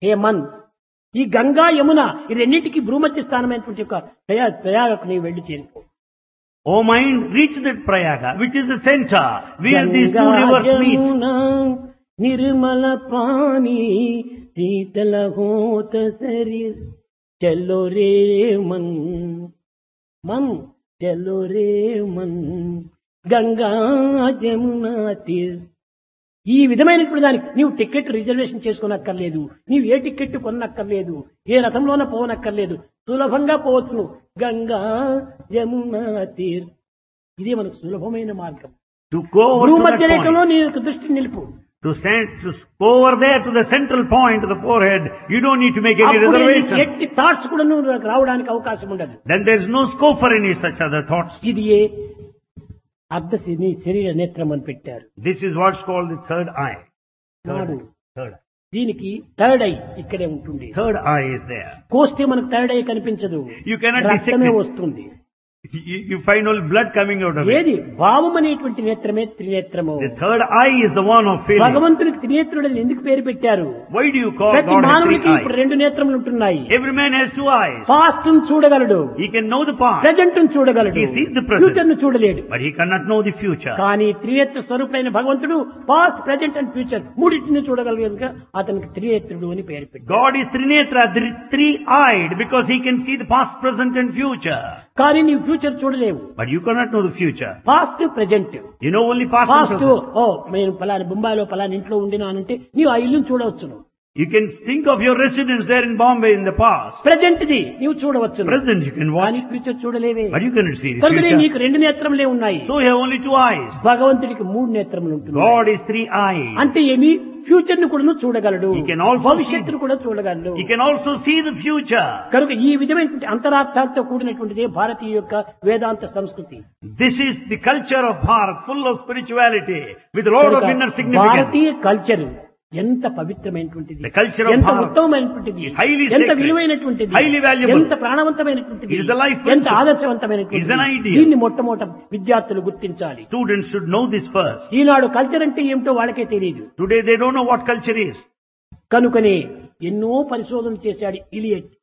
హే మన్ ఈ గంగా యమున ఈ రెండింటికి భూమధ్య స్థానమైనటువంటి ఒక ప్రయా ప్రయాగకు నీవు వెళ్ళి చేరిపో O mind, reach that Prayaga, which is the center, where these two rivers meet. Yamuna Nirmala pani శీతల హోత శరీర్ చలో రే మన్ మన్ చలో రే మన్ గంగా జమున తీర్ ఈ విధమైనటువంటి దానికి నీవు టికెట్ రిజర్వేషన్ చేసుకోనక్కర్లేదు నీవు ఏ టికెట్ కొనక్కర్లేదు ఏ రథంలోన పోవనక్కర్లేదు సులభంగా పోవచ్చును గంగా యమునా తీర్ ఇదే మనకు సులభమైన మార్గం To go over to భూమధ్య that రేఖలో point, నీ యొక్క దృష్టి నిలుపు to send, to go over there to the central point of the forehead, you don't need to make any అప్పుడే నీకు reservation. ఎట్టి థాట్స్ కూడా నువ్వు రావడానికి అవకాశం ఉండదు Then there is no scope for any such other thoughts. ఇది ఏ అర్ధ నీ శరీర నేత్రం అని పెట్టారు This is what's called the third eye. నాడు Third, third, దీనికి థర్డ్ ఐ ఇక్కడే ఉంటుంది third eye is there. కోస్తే మనకు థర్డ్ ఐ కనిపించదు You cannot dissect రక్తమే it. వస్తుంది You, you find all blood coming out of it. ఏది భావం అనేటువంటి నేత్రమే త్రినేత్రము The third eye is the one of feeling. భగవంతునికి త్రినేత్రుడని ఎందుకు పేరు పెట్టారు Why do you call ప్రతి God has three మానవునికి ఇప్పుడు eyes? రెండు నేత్రములు ఉంటున్నాయి Every man has two eyes. Past చూడగలడు He can know the past, present చూడగలడు He sees the present. Future ను చూడలేడు but he cannot know the future. కానీ త్రినేత్ర స్వరూపుడైన భగవంతుడు పాస్ట్ ప్రజెంట్ అండ్ ఫ్యూచర్ మూడింటిని చూడగలడు కనుక అతనికి త్రినేత్రుడు అని పేరు పెట్టారు God is Trinetra, the three-eyed, because he can see the past, present and future. కానీ నీవు ఫ్యూచర్ చూడలేవు But you cannot know the future. Past present You know only past and past present. ఓ నేను పలాని బొంబాయిలో పలాని ఇంట్లో ఉండినానంటే నీవు ఆ ఇల్లును చూడవచ్చును You can think of your residence there in Bombay in the past. Present ది నీవు చూడవచ్చును Present you can watch, కానీ ఫ్యూచర్ చూడలేవే but you cannot see the కనుకనే future. నీకు రెండు నేత్రములే ఉన్నాయి So you have only two eyes. భగవంతుడికి మూడు నేత్రములు ఉంటుంది God is three-eyed. అంటే ఏమి ఫ్యూచర్ ను కూడా చూడగలడు He can also భవిష్యత్తును కూడా చూడగలడు He can also see the future. కనుక ఈ విధమైనటువంటి అంతరార్థాలతో కూడినటువంటిదే భారతీయ యొక్క వేదాంత సంస్కృతి This is the culture of Bharat, full of spirituality, with a lot of కనుక inner significance. భారతీయ కల్చర్ ఎంత పవిత్రమైనటువంటిది The culture of ఎంత Bharat ఉత్తమమైనటువంటిది is highly ఎంత sacred, విలువైనటువంటిది highly valuable. ఎంత ప్రాణవంతమైనటువంటిది It is a life ఎంత principle. ఆదర్శవంతమైనటువంటిది It is an ideal. దీన్ని మొట్టమొదట విద్యార్థులు గుర్తించాలి Students should know this first. ఈనాడు కల్చర్ అంటే ఏమిటో వాళ్ళకే తెలియదు Today they don't know what culture is. కనుకనే ఎన్నో పరిశోధనలు చేశాడు ఇలియట్